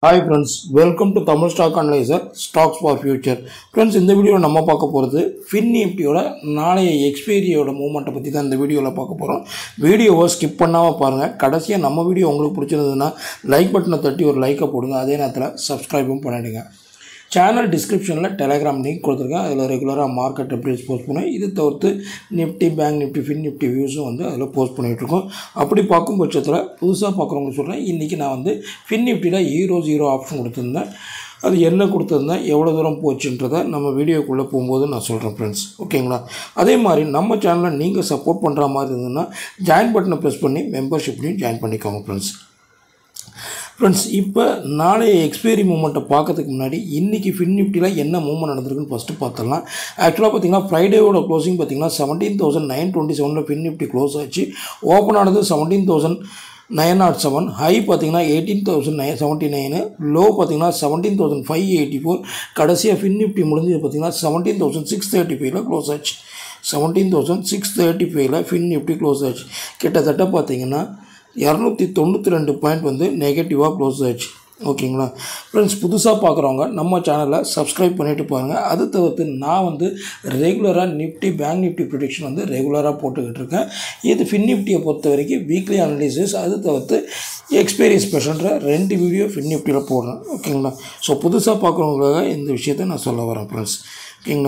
hi friends welcome to Tamil stock analyser stocks for future friends இந்த வீடியோவில் நம்ம பார்க்க போகிறது ஃபின் நிஃப்டியோட நாளைய எக்ஸ்பைரியோட மூமெண்ட்டை பற்றி தான் இந்த வீடியோவில் பார்க்க போகிறோம் வீடியோவை ஸ்கிப் பண்ணாமல் பாருங்கள் கடைசியாக நம்ம வீடியோ உங்களுக்கு பிடிச்சிருந்ததுன்னா லைக் பட்டனை தட்டி ஒரு லைக்கை போடுங்க அதே நேரத்தில் சப்ஸ்கிரைபும் பண்ணிடுங்க சேனல் டிஸ்கிரிப்ஷனில் டெலகிராம் லிங்க் கொடுத்துருக்கேன் அதில் ரெகுலராக மார்க்கெட் அப்டேட்ஸ் போஸ்ட் பண்ணுவேன் இது தவிர்த்து Nifty bank Nifty fin Nifty வியூஸும் வந்து அதில் போஸ்ட் பண்ணிகிட்ருக்கோம் அப்படி பார்க்கும் பட்சத்தில் புதுசாக பார்க்குறவங்க சொல்கிறேன் இன்றைக்கி நான் வந்து ஃபின் நிஃப்டியில் ஹீரோ ஜீரோ ஆப்ஷன் கொடுத்துருந்தேன் அது என்ன கொடுத்துருந்தேன் எவ்வளோ தூரம் போச்சுன்றதை நம்ம வீடியோக்குள்ளே போகும்போது நான் சொல்கிறேன் ஃப்ரெண்ட்ஸ் ஓகேங்களா அதே மாதிரி நம்ம சேனலை நீங்கள் சப்போர்ட் பண்ணுற மாதிரி இருந்ததுன்னா ஜாயின் பட்டனை ப்ரெஸ் பண்ணி மெம்பர்ஷிப்லையும் ஜாயின் பண்ணிக்கோங்க ஃப்ரெண்ட்ஸ் ஃப்ரெண்ட்ஸ் இப்போ நாளைய எக்ஸ்பைரி மூமெண்ட்டை பார்க்கறதுக்கு முன்னாடி இன்றைக்கி ஃபின் நிஃப்டியில் என்ன மூவ்மெண்ட் நடந்திருக்குன்னு ஃபஸ்ட்டு பார்த்துடலாம் ஆக்சுவலாக பார்த்தீங்கன்னா ஃப்ரைடேவோட க்ளோசிங் பார்த்தீங்கன்னா செவன்டீன் தௌசண்ட் நைன் டுவெண்ட்டி செவனில் ஃபின் நிஃப்டி க்ளோஸ் ஆச்சு ஓப்பன் ஆனது seventeen thousand nine nought seven high பார்த்தீங்கன்னா eighteen thousand nine seventy nine low பார்த்தீங்கன்னா seventeen thousand five eighty four கடைசியாக ஃபின் நிஃப்டி முடிஞ்சது பார்த்தீங்கன்னா செவன்டீன் தௌசண்ட் சிக்ஸ் தேர்ட்டி ஃபைவ்ல close ஆச்சு செவன்டீன் தௌசண்ட் சிக்ஸ் தேர்ட்டி ஃபைவ்ல ஃபின் நிஃப்டி க்ளோஸ் ஆச்சு கிட்டத்தட்ட பார்த்தீங்கன்னா இரநூத்தி தொண்ணூற்றி ரெண்டு பாயிண்ட் வந்து நெகட்டிவாக க்ளோஸ் ஆச்சு ஓகேங்களா ஃப்ரெண்ட்ஸ் புதுசாக பார்க்குறவங்க நம்ம சேனலை சப்ஸ்கிரைப் பண்ணிவிட்டு பாருங்கள் அது தவிர்த்து நான் வந்து ரெகுலராக நிஃப்டி பேங்க் நிஃப்டி ப்ரொடிக்ஷன் வந்து ரெகுலராக போட்டுக்கிட்டு இருக்கேன் இது ஃபின் நிஃப்டியை பொறுத்த வரைக்கும் வீக்லி அனலிசிஸ் அது தவிர்த்து எக்ஸ்பீரி ஸ்பெஷல்ன்ற ரெண்டு வீடியோ ஃபின் நிஃப்டியில் போடுறேன் ஓகேங்களா ஸோ புதுசாக பார்க்குறவங்களுக்காக இந்த விஷயத்தை நான் சொல்ல வரேன் ஃப்ரெண்ட்ஸ் ஓகேங்களா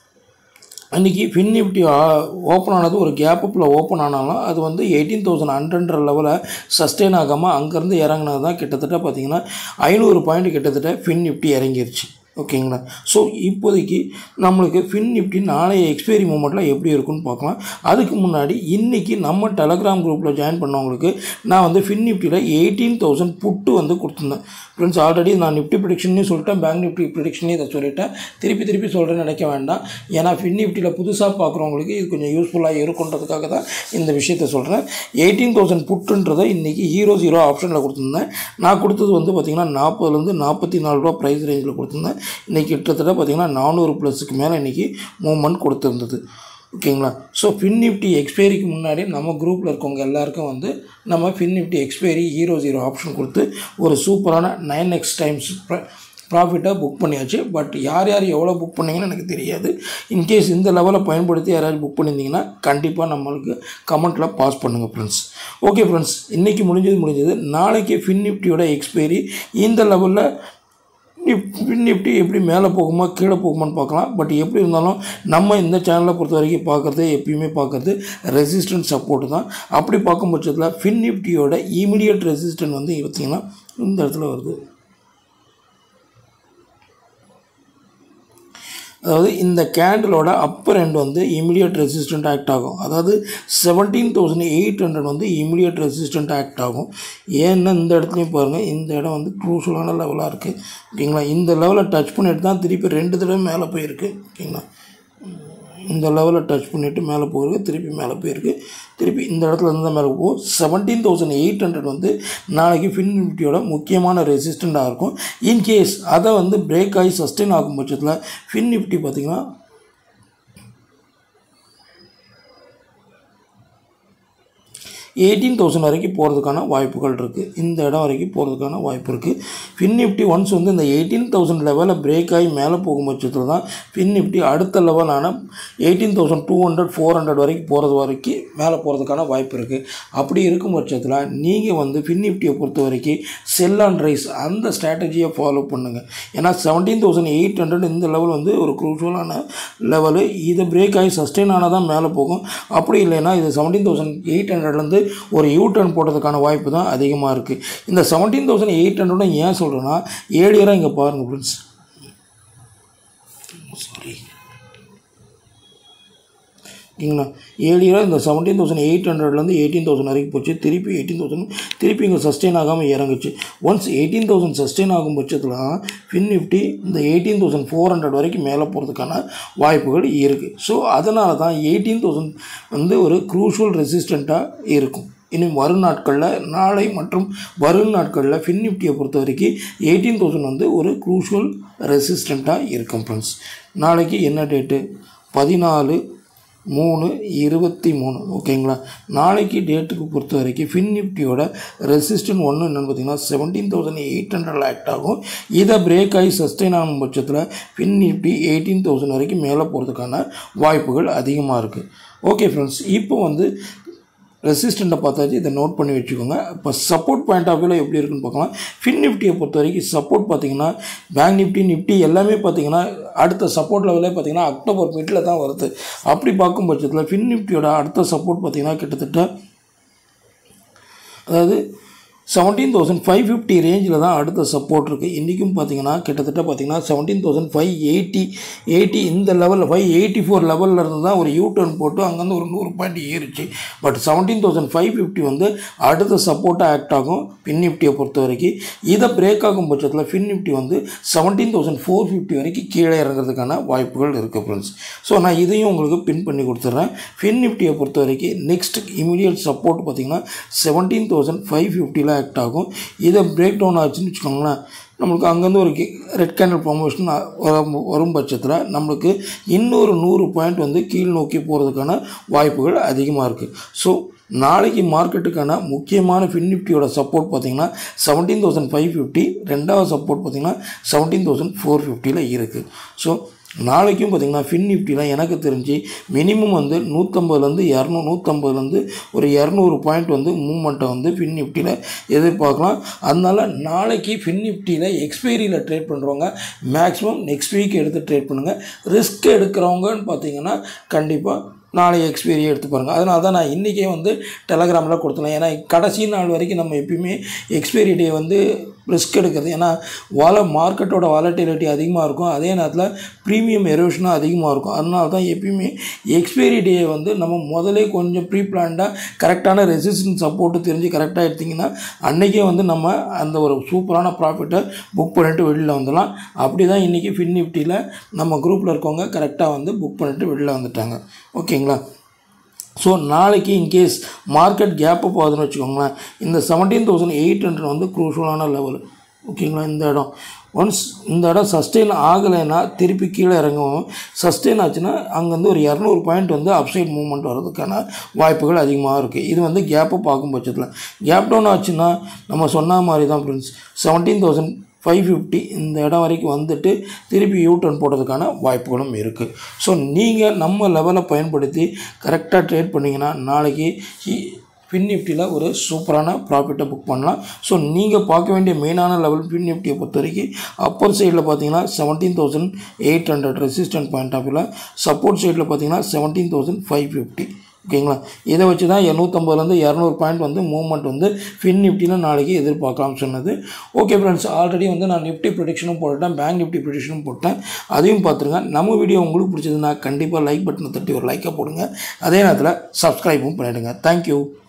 அன்றைக்கி ஃபின் நிஃப்டி ஓப்பன் ஆனது ஒரு கேப் அப்பில் ஓப்பன் ஆனாலும் அது வந்து எயிட்டீன் தௌசண்ட் ஹண்ட்ரட்ன்ற லெவலில் சஸ்டெயின் ஆகாமல் அங்கேருந்து இறங்கினது தான் கிட்டத்தட்ட பார்த்திங்கன்னா ஐநூறு பாயிண்ட் கிட்டத்தட்ட ஃபின் நிஃப்டி இறங்கிருச்சு ஓகேங்களா ஸோ இப்போதைக்கு நம்மளுக்கு ஃபின் நிஃப்டி நாளைய எக்ஸ்பைரி மூமெண்ட்டில் எப்படி இருக்குன்னு பார்க்கலாம் அதுக்கு முன்னாடி இன்றைக்கி நம்ம டெலகிராம் குரூப்பில் ஜாயின் பண்ணவங்களுக்கு நான் வந்து ஃபின் நிஃப்டியில் எயிட்டீன் தௌசண்ட் புட்டு வந்து கொடுத்துருந்தேன் ஃப்ரெண்ட்ஸ் ஆல்ரெடி நான் நிஃப்டி ப்ரிடிக்ஷனே சொல்லிட்டேன் பேங்க் நிஃப்டி ப்ரிடிக்ஷனே இதை சொல்லிட்டேன் திருப்பி திருப்பி சொல்கிறேன்னு நினைக்க வேண்டாம் ஏன்னா ஃபின் நிஃப்டியில் புதுசாக பார்க்குறவங்களுக்கு இது கொஞ்சம் யூஸ்ஃபுல்லாக இருக்குன்றதுக்காக தான் இந்த விஷயத்தை சொல்கிறேன் எயிட்டீன் தௌசண்ட் புட்டுன்றதை இன்றைக்கி ஹீரோ ஜீரோ ஆப்ஷனில் கொடுத்துருந்தேன் நான் கொடுத்தது வந்து பார்த்திங்கன்னா நாற்பதுலேருந்து நாற்பத்தி நாலு ரூபா ப்ரைஸ் ரேஞ்சில் கொடுத்துருந்தேன் இன்றைக்கி கிட்டத்தட்ட பார்த்திங்கன்னா நானூறு ப்ளஸுக்கு மேலே இன்றைக்கி மூவ்மெண்ட் கொடுத்துருந்தது ஓகேங்களா ஸோ ஃபின் நிஃப்டி எக்ஸ்பைரிக்கு முன்னாடி நம்ம குரூப்பில் இருக்கவங்க எல்லாருக்கும் வந்து நம்ம fin Nifty expiry hero zero option கொடுத்து ஒரு சூப்பரான நைன் எக்ஸ் டைம்ஸ் ப்ராஃபிட்டாக புக் பண்ணியாச்சு பட் யார் யார் எவ்வளோ புக் பண்ணீங்கன்னு எனக்கு தெரியாது இன்கேஸ் இந்த லெவலில் பயன்படுத்தி யாராச்சும் புக் பண்ணியிருந்தீங்கன்னா கண்டிப்பாக நம்மளுக்கு கமெண்ட்டில் பாஸ் பண்ணுங்கள் ஃப்ரெண்ட்ஸ் ஓகே ஃப்ரெண்ட்ஸ் இன்றைக்கி முடிஞ்சது முடிஞ்சது நாளைக்கு ஃபின் நிஃப்டியோட எக்ஸ்பைரி இந்த லெவலில் நிஃப்டி நிஃப்டி எப்படி மேலே போகுமா கீழே போகுமான்னு பார்க்கலாம் பட் எப்படி இருந்தாலும் நம்ம இந்த சேனலை பொறுத்த வரைக்கும் பார்க்குறது எப்பயுமே பார்க்குறது ரெசிஸ்டன்ட் சப்போர்ட் தான் அப்படி பார்க்கும் பட்சத்தில் ஃபின் நிஃப்டியோட இமீடியட் ரெசிஸ்டன்ட் வந்து பார்த்திங்கன்னா இந்த இடத்துல வருது அதாவது இந்த கேண்டிலோட அப்பர் எண்ட் வந்து இமீடியட் ரெசிஸ்டண்ட் ஆக்ட் ஆகும் அதாவது செவன்டீன் தௌசண்ட் எயிட் ஹண்ட்ரட் வந்து இமீடியட் ரெசிஸ்டண்ட் ஆக்ட் ஆகும் ஏன்னா இந்த இடத்துலையும் பாருங்கள் இந்த இடம் வந்து க்ரூஷலான லெவலாக இருக்குது ஓகேங்களா இந்த லெவலில் டச் பண்ணிட்டு தான் திருப்பி ரெண்டு தடவை மேலே போயிருக்கு ஓகேங்களா இந்த லெவலில் டச் பண்ணிவிட்டு மேலே போயிருக்கு திருப்பி மேலே போயிருக்கு திருப்பி இந்த இடத்துல இருந்து மேலே போகும் செவன்டீன் தௌசண்ட் எயிட் ஹண்ட்ரட் வந்து நாளைக்கு ஃபின் நிஃப்டியோட முக்கியமான ரெசிஸ்டண்ட்டாக இருக்கும் இன்கேஸ் அதை வந்து பிரேக் ஆகி சஸ்டெயின் ஆகும் பட்சத்தில் ஃபின் நிஃப்டி பார்த்திங்கன்னா எயிட்டீன் தௌசண்ட் வரைக்கும் போகிறதுக்கான வாய்ப்புகள் இருக்குது இந்த இடம் வரைக்கும் போகிறதுக்கான வாய்ப்பு இருக்குது ஃபின் நிஃப்டி ஒன்ஸ் வந்து இந்த எயிட்டீன் தௌசண்ட் லெவலில் பிரேக் ஆகி மேலே போகும் பட்சத்தில் தான் ஃபின் நிஃப்டி அடுத்த லெவலான eighteen thousand two hundred four hundred வரைக்கும் போகிறது வரைக்கும் மேலே போகிறதுக்கான வாய்ப்பு இருக்குது அப்படி இருக்கும் பட்சத்தில் நீங்கள் வந்து ஃபின் நிஃப்டியை பொறுத்த வரைக்கும் செல் அண்ட் ரைஸ் அந்த ஸ்ட்ராட்டஜியை ஃபாலோ பண்ணுங்கள் ஏன்னா செவன்டீன் தௌசண்ட் எயிட் ஹண்ட்ரட் இந்த லெவல் வந்து ஒரு குரூஷலான லெவலு இதை பிரேக் ஆகி சஸ்டெயின் ஆனால் தான் மேலே போகும் அப்படி இல்லைன்னா இது செவன்டீன் தௌசண்ட் எயிட் ஹண்ட்ரட்லேருந்து ஒரு யூ டர்ன் போடுறதுக்கான வாய்ப்பு தான் அதிகமாக இருக்குது இந்த செவன்டீன் தௌசண்ட் எயிட் ஹண்ட்ரடும் ஏன் சொல்கிறேன்னா ஏழியராக இங்கே பாருங்கள் ஃப்ரெண்ட்ஸ் சாரி ஓகேங்களா ஏழியராக இந்த செவன்டீன் தௌசண்ட் எயிட் ஹண்ட்ரட்லேருந்து எயிட்டீன் தௌசண்ட் வரைக்கும் போச்சு திருப்பி எயிட்டீன் தௌசண்ட் திருப்பி இங்கே சஸ்டெயின் ஆகாமல் இறங்குச்சு ஒன்ஸ் எயிட்டீன் தௌசண்ட் சஸ்டெயின் ஆகும் பட்சத்தில் ஃபின் நிஃப்டி இந்த எயிட்டீன் தௌசண்ட் ஃபோர் ஹண்ட்ரட் வரைக்கும் மேலே போகிறதுக்கான வாய்ப்புகள் இருக்குது ஸோ அதனால தான் எயிட்டீன் தௌசண்ட் வந்து ஒரு க்ரூஷுவல் ரெசிஸ்டண்ட்டாக இருக்கும் இன்னும் வரும் நாட்களில் நாளை மற்றும் வரும் நாட்களில் ஃபின் நிஃப்டியை பொறுத்த வரைக்கும் எயிட்டீன் தௌசண்ட் வந்து ஒரு க்ரூஷுவல் ரெசிஸ்டண்ட்டாக இருக்கும் ஃப்ரெண்ட்ஸ் நாளைக்கு என்ன டேட்டு பதினாலு மூணு இருபத்தி மூணு ஓகேங்களா நாளைக்கு டேட்டுக்கு பொறுத்த வரைக்கும் ஃபின் நிஃப்டியோட ரெசிஸ்டன்ட் ஒன்று என்னென்னு பார்த்தீங்கன்னா seventeen thousand eight hundred act ஆகும் இதை பிரேக் ஆகி சஸ்டெயின் ஆகும் பட்சத்தில் ஃபின் நிஃப்டி எயிட்டீன் தௌசண்ட் வரைக்கும் மேலே போகிறதுக்கான வாய்ப்புகள் அதிகமாக இருக்குது ஓகே ஃப்ரெண்ட்ஸ் இப்போ வந்து ரெசிஸ்டண்ட்டை பார்த்தாச்சு இதை நோட் பண்ணி வச்சுக்கோங்க இப்போ சப்போர்ட் பாயிண்ட் ஆஃப் வியூவில் எப்படி இருக்குன்னு பார்க்கலாம் ஃபின் நிஃப்டியை பொறுத்த வரைக்கும் சப்போர்ட் பார்த்தீங்கன்னா பேங்க் நிஃப்டி நிஃப்டி எல்லாமே பார்த்தீங்கன்னா அடுத்த சப்போர்ட் லெவலே பார்த்தீங்கன்னா அக்டோபர் மிட்டில் தான் வருது அப்படி பார்க்கும் பட்சத்தில் ஃபின் நிஃப்டியோட அடுத்த சப்போர்ட் பார்த்தீங்கன்னா கிட்டத்தட்ட அதாவது செவன்டீன் தௌசண்ட் ஃபைவ் ஃபிஃப்டி ரேஞ்சில் தான் அடுத்த சப்போர்ட் இருக்குது இன்றைக்கும் பார்த்தீங்கன்னா கிட்டத்தட்ட பார்த்தீங்கன்னா seventeen thousand five eighty eighty இந்த லெவலில் ஃபைவ் எயிட்டி ஃபோர் லெவலில் இருந்து தான் ஒரு யூ டர்ன் போட்டு அங்கேருந்து ஒரு நூறு பாயிண்ட் ஏறிச்சு but seventeen thousand five fifty வந்து அடுத்த சப்போர்ட்டாக ஆக்ட் ஆகும் ஃபின் நிஃப்டியை பொறுத்த வரைக்கும் இதை பிரேக் ஆகும் பட்சத்தில் ஃபின் நிஃப்டி வந்து செவன்டீன் தௌசண்ட் ஃபோர் ஃபிஃப்டி வரைக்கும் கீழே இறங்குறதுக்கான வாய்ப்புகள் இருக்குது ஃப்ரெண்ட்ஸ் ஸோ நான் இதையும் உங்களுக்கு பின் பண்ணி கொடுத்துட்றேன் ஃபின் நிஃப்டியை பொறுத்த வரைக்கும் நெக்ஸ்ட் இமீடியட் சப்போர்ட் பார்த்தீங்கன்னா செவன்டீன் தௌசண்ட் ஃபைவ் ஃபிஃப்டியில் ஆக்ட் ஆகும் இதை பிரேக் டவுன் ஆச்சுன்னு வச்சுக்கோங்களேன் நம்மளுக்கு அங்கேருந்து ஒரு ரெட் கேண்டல் ப்ரொமோஷன் வரும் வரும் பட்சத்தில் நம்மளுக்கு இன்னொரு நூறு பாயிண்ட் வந்து கீழ் நோக்கி போகிறதுக்கான வாய்ப்புகள் அதிகமாக இருக்குது ஸோ நாளைக்கு மார்க்கெட்டுக்கான முக்கியமான ஃபின் நிஃப்டியோட சப்போர்ட் பார்த்தீங்கன்னா செவன்டீன் தௌசண்ட் ஃபைவ் ஃபிஃப்டி ரெண்டாவது சப்போர்ட் பார்த்தீங்கன்னா செவன்டீன் தௌசண்ட் ஃபோர் ஃபிஃப்டியில் இருக்குது ஸோ நாளைக்கும் பார்த்திங்கன்னா ஃபின் நிஃப்டியில் எனக்கு தெரிஞ்சு மினிமம் வந்து நூற்றம்பதுலேருந்து இரநூறு நூற்றம்பதுலேருந்து ஒரு இரநூறு பாயிண்ட் வந்து மூமெண்ட்டை வந்து ஃபின் நிஃப்டியில் எதிர்பார்க்கலாம் அதனால் நாளைக்கு ஃபின் நிஃப்டியில் எக்ஸ்பைரியில் ட்ரேட் பண்ணுறவங்க மேக்ஸிமம் நெக்ஸ்ட் வீக் எடுத்து ட்ரேட் பண்ணுங்கள் ரிஸ்க் எடுக்கிறவங்கன்னு பார்த்தீங்கன்னா கண்டிப்பாக நாளை எக்ஸ்பீரி எடுத்து பாருங்கள் அதனால தான் நான் இன்றைக்கே வந்து டெலகிராமில் கொடுத்தேன் ஏன்னா கடைசி நாள் வரைக்கும் நம்ம எப்பயுமே எக்ஸ்பைரி டே வந்து ரிஸ்க் எடுக்கிறது ஏன்னா வால மார்க்கெட்டோட வாலட்டிலிட்டி அதிகமாக இருக்கும் அதே நேரத்தில் ப்ரீமியம் எரோஷனும் அதிகமாக இருக்கும் அதனால தான் எப்பயுமே எக்ஸ்பைரி டே வந்து நம்ம முதலே கொஞ்சம் ப்ரீ பிளான்டாக கரெக்டான ரெசிஸ்டன்ஸ் சப்போர்ட்டு தெரிஞ்சு கரெக்டாக எடுத்திங்கன்னா அன்றைக்கே வந்து நம்ம அந்த ஒரு சூப்பரான ப்ராஃபிட்டை புக் பண்ணிவிட்டு வெளியில் வந்துடலாம் அப்படி தான் இன்றைக்கி ஃபின் நிஃப்டியில் நம்ம குரூப்பில் இருக்கவங்க கரெக்டாக வந்து புக் பண்ணிவிட்டு வெளியில் வந்துட்டாங்க ஓகேங்களா ஸோ நாளைக்கு இன்கேஸ் மார்க்கெட் கேப்பு போகுதுன்னு வச்சுக்கோங்களேன் இந்த செவன்டீன் தௌசண்ட் எயிட் ஹண்ட்ரட் வந்து குரூஷலான லெவல் ஓகேங்களா இந்த இடம் ஒன்ஸ் இந்த இடம் சஸ்டெயின் ஆகலைன்னா திருப்பி கீழே இறங்கவும் சஸ்டெயின் ஆச்சுன்னா அங்கேருந்து ஒரு இரநூறு பாயிண்ட் வந்து அப்சைட் மூவ்மெண்ட் வர்றதுக்கான வாய்ப்புகள் அதிகமாக இருக்குது இது வந்து கேப்பை பார்க்கும் பட்சத்தில் கேப் டவுன் ஆச்சுன்னா நம்ம சொன்ன மாதிரி தான் friends seventeen thousand five fifty இந்த இடம் வரைக்கும் வந்துட்டு திருப்பி யூ டர்ன் போடுறதுக்கான வாய்ப்புகளும் இருக்குது ஸோ நீங்கள் நம்ம லெவலை பயன்படுத்தி கரெக்டாக ட்ரேட் பண்ணிங்கன்னா நாளைக்கு ஃபின் நிஃப்டியில் ஒரு சூப்பரான ப்ராஃபிட்டை புக் பண்ணலாம் ஸோ நீங்கள் பார்க்க வேண்டிய மெயினான லெவல் ஃபின் நிஃப்டியை பொறுத்த வரைக்கும் அப்பர் சைடில் பார்த்தீங்கன்னா seventeen thousand eight hundred resistant point of வியூவில் சப்போர்ட் சைடில் பார்த்தீங்கன்னா செவன்டீன் தௌசண்ட் ஃபைவ் ஃபிஃப்டி ஓகேங்களா இதை வச்சு தான் இரநூத்தம்பதுலேருந்து இரநூறு பாயிண்ட் வந்து மூவ்மெண்ட் வந்து ஃபின் நிஃப்டியில் நாளைக்கு எதிர்பார்க்கலாம்னு சொன்னது ஓகே ஃப்ரெண்ட்ஸ் ஆல்ரெடி வந்து நான் நிஃப்டி ப்ரொடிக்ஷனும் போட்டுட்டேன் பேங்க் நிஃப்டி ப்ரொடிக்ஷனும் போட்டேன் அதையும் பார்த்துருங்க நம்ம வீடியோ உங்களுக்கு பிடிச்சதுன்னா கண்டிப்பாக லைக் பட்டனை தட்டி ஒரு லைக்கை போடுங்க அதே நேரத்தில் சப்ஸ்கிரைபும் பண்ணிவிடுங்க தேங்க்யூ